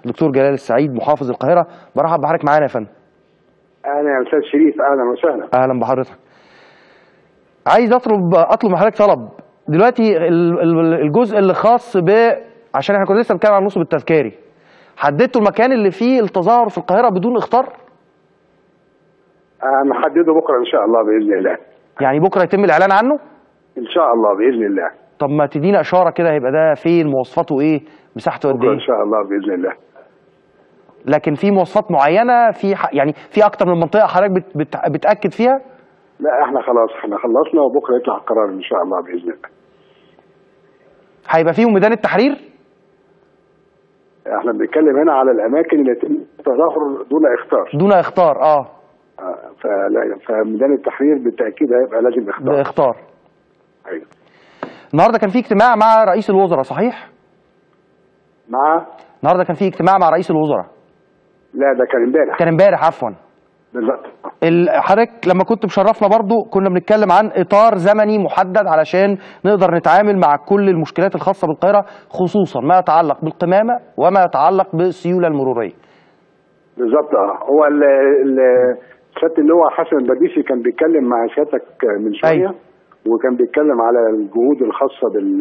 دكتور جلال السعيد محافظ القاهره برحب بحضرتك معانا يا فندم اهلا يا استاذ شريف اهلا وسهلا اهلا بحضرتك عايز اطلب اطلب من حضرتك طلب دلوقتي ال- ال- الجزء اللي خاص ب عشان احنا كنا لسه بنتكلم عن النصب التذكاري حددتوا المكان اللي فيه التظاهر في القاهره بدون اختار هنحدده بكره ان شاء الله باذن الله يعني بكره يتم الاعلان عنه ان شاء الله باذن الله طب ما تدينا اشاره كده هيبقى ده فين مواصفاته ايه مساحته قد بكره ايه ان شاء الله باذن الله لكن في مواصفات معينه في ح... يعني في اكتر من منطقه حضرتك بت... بت... بتاكد فيها لا احنا خلاص احنا خلصنا وبكره يطلع القرار ان شاء الله باذن الله هيبقى فيهم ميدان التحرير احنا بنتكلم هنا على الاماكن اللي يتم التظاهر دون اختار دون اختار اه آه، فلا- فميدان التحرير بالتاكيد هيبقى لازم اختار باختار أيوة. النهارده كان في اجتماع مع رئيس الوزراء صحيح مع النهارده كان في اجتماع مع رئيس الوزراء لا ده كان امبارح كان امبارح عفوا بالظبط ال- حضرتك لما كنت مشرفنا برضو كنا بنتكلم عن اطار زمني محدد علشان نقدر نتعامل مع كل المشكلات الخاصه بالقاهره خصوصا ما يتعلق بالقمامه وما يتعلق بالسيوله المروريه بالظبط اه هو ال ال سياده اللواء حسن البديسي كان بيتكلم مع سيادتك من شويه أيوة. وكان بيتكلم على الجهود الخاصه بال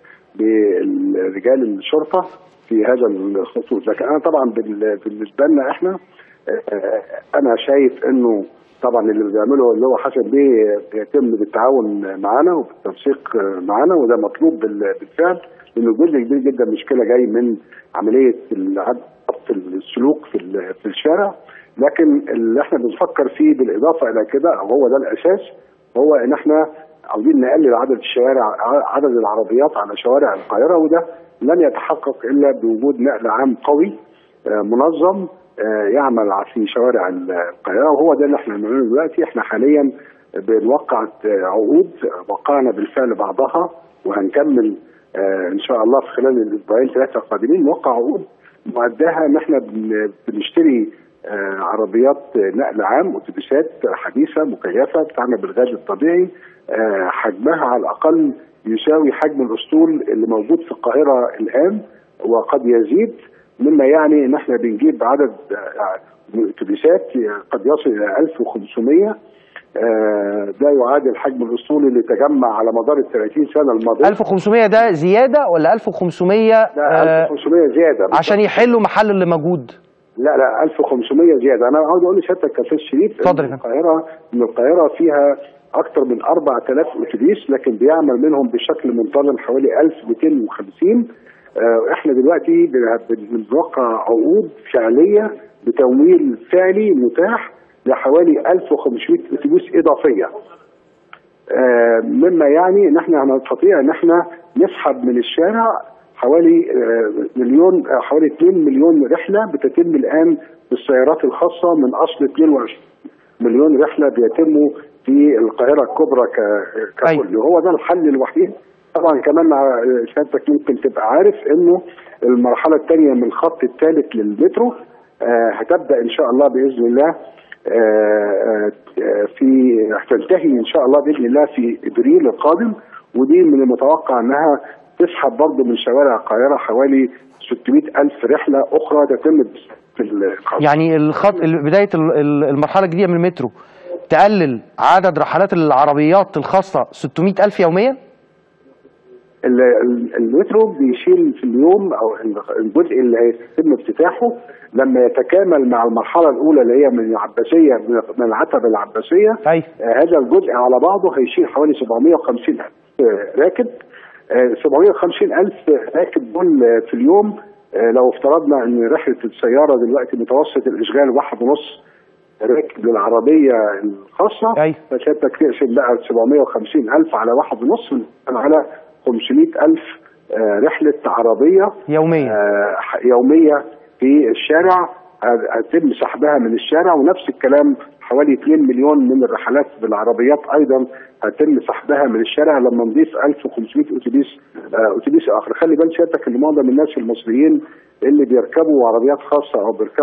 برجال الشرطه في هذا الخصوص لكن انا طبعا بال- بالنسبه لنا احنا آه، انا شايف انه طبعا اللي بيعمله اللي هو حسن بيه بيتم بالتعاون معانا وبالتنسيق معانا وده مطلوب بال- بالفعل لانه جزء كبير جدا مشكله جاي من عمليه العد- ضبط السلوك في ال- في الشارع لكن اللي احنا بنفكر فيه بالاضافه الى كده وهو ده الاساس هو ان احنا عاوزين نقلل عدد الشوارع ع- عدد العربيات على شوارع القاهره وده لن يتحقق الا بوجود نقل عام قوي آه، منظم آه، يعمل في شوارع القاهره وهو ده اللي احنا بنعمله دلوقتي احنا حاليا بنوقع آه، عقود وقعنا بالفعل بعضها وهنكمل آه، ان شاء الله في خلال الاسبوعين ثلاثه القادمين نوقع عقود مؤداها ان احنا بن- بنشتري آه، عربيات نقل عام اتوبيسات حديثه مكيفه بتعمل بالغاز الطبيعي آه، حجمها على الاقل يساوي حجم الاسطول اللي موجود في القاهره الان وقد يزيد مما يعني ان احنا بنجيب عدد آه، اتوبيسات قد يصل الى 1500 آه، ده يعادل حجم الاسطول اللي تجمع على مدار ال 30 سنه الماضيه 1500 ده زياده ولا 1500 لا آه 1500 زياده عشان يحلوا محل اللي موجود لا لا 1500 زياده انا عاوز اقول لسيادتك يا استاذ شريف اتفضل يا إن فندم. القاهره ان القاهره فيها اكثر من 4000 اتوبيس لكن بيعمل منهم بشكل منتظم حوالي 1250 آه، احنا دلوقتي بن- بنوقع عقود فعليه بتمويل فعلي متاح لحوالي 1500 اتوبيس اضافيه آه، مما يعني ان احنا هنستطيع ان احنا نسحب من الشارع حوالي آه، مليون آه، حوالي 2 مليون رحله بتتم الان بالسيارات الخاصه من اصل 22 مليون رحله بيتموا في القاهره الكبرى ك- ككل أيوة. وهو ده الحل الوحيد طبعا كمان مع سيادتك ممكن تبقى عارف انه المرحله الثانيه من الخط الثالث للمترو آه، هتبدا ان شاء الله باذن الله آه، آه، في هتنتهي ان شاء الله باذن الله في ابريل القادم ودي من المتوقع انها تسحب برضه من شوارع القاهره حوالي 600 الف رحله اخرى تتم في الخط يعني الخط ال- بدايه ال- ال- المرحله الجديده من المترو تقلل عدد رحلات العربيات الخاصه 600 الف يوميا ال- ال- المترو بيشيل في اليوم او الجزء اللي هيتم افتتاحه لما يتكامل مع المرحله الاولى اللي هي من العباسيه من- من العتبه العباسيه أيوة. آه، هذا الجزء على بعضه هيشيل حوالي 750 الف آه، راكب آه، 750 الف راكب دول آه، في اليوم آه، لو افترضنا ان رحله السياره دلوقتي متوسط الاشغال واحد ونص راكب للعربيه الخاصه أيوة. فسيادتك تقسم بقى 750 الف على واحد ونص على 500 الف آه، رحله عربيه يوميا آه، يوميه في الشارع ه- هيتم سحبها من الشارع ونفس الكلام حوالي 2 مليون من الرحلات بالعربيات ايضا هيتم سحبها من الشارع لما نضيف 1500 اتوبيس آه، اتوبيس اخر خلي بال سيادتك ان معظم الناس المصريين اللي بيركبوا عربيات خاصه او بيركبوا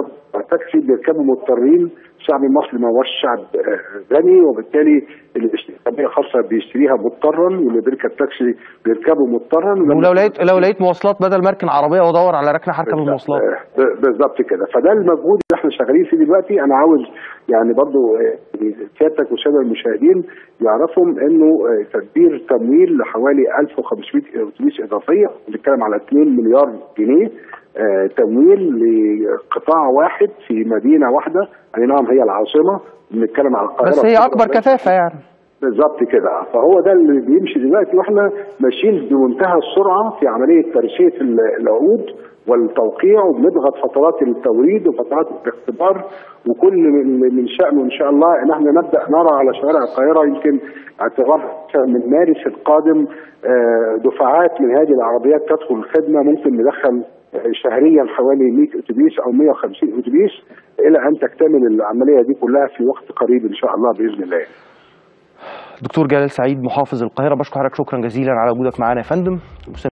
التاكسي بيركبوا مضطرين الشعب المصري ما هوش شعب آه، غني وبالتالي اللي بيشتري عربيه خاصه بيشتريها مضطرا واللي بيركب تاكسي بيركبه مضطرا ولو لقيت لو لقيت مواصلات بدل ما اركن عربيه وادور على ركنه هركب المواصلات آه، ب- بالظبط كده فده المجهود اللي احنا شغالين فيه دلوقتي انا عاوز يعني برضو آه، سيادتك والساده المشاهدين يعرفوا انه آه، تدبير تمويل لحوالي 1500 اتوبيس اضافيه بنتكلم على 2 مليار جنيه آه، تمويل لقطاع واحد في مدينه واحده اي نعم هي العاصمه بنتكلم على القاهره بس هي اكبر كثافه يعني بالظبط كده فهو ده اللي بيمشي دلوقتي واحنا ماشيين بمنتهى السرعه في عمليه ترشيه ال- العقود والتوقيع وبنضغط فترات التوريد وفترات الاختبار وكل من من شأنه ان شاء الله ان احنا نبدا نرى على شوارع القاهره يمكن اعتبار من مارس القادم آه، دفعات من هذه العربيات تدخل الخدمه ممكن ندخل آه، شهريا حوالي 100 اتوبيس او 150 اتوبيس الى ان تكتمل العمليه دي كلها في وقت قريب ان شاء الله باذن الله. دكتور جلال سعيد محافظ القاهره بشكر حضرتك شكرا جزيلا على وجودك معانا يا فندم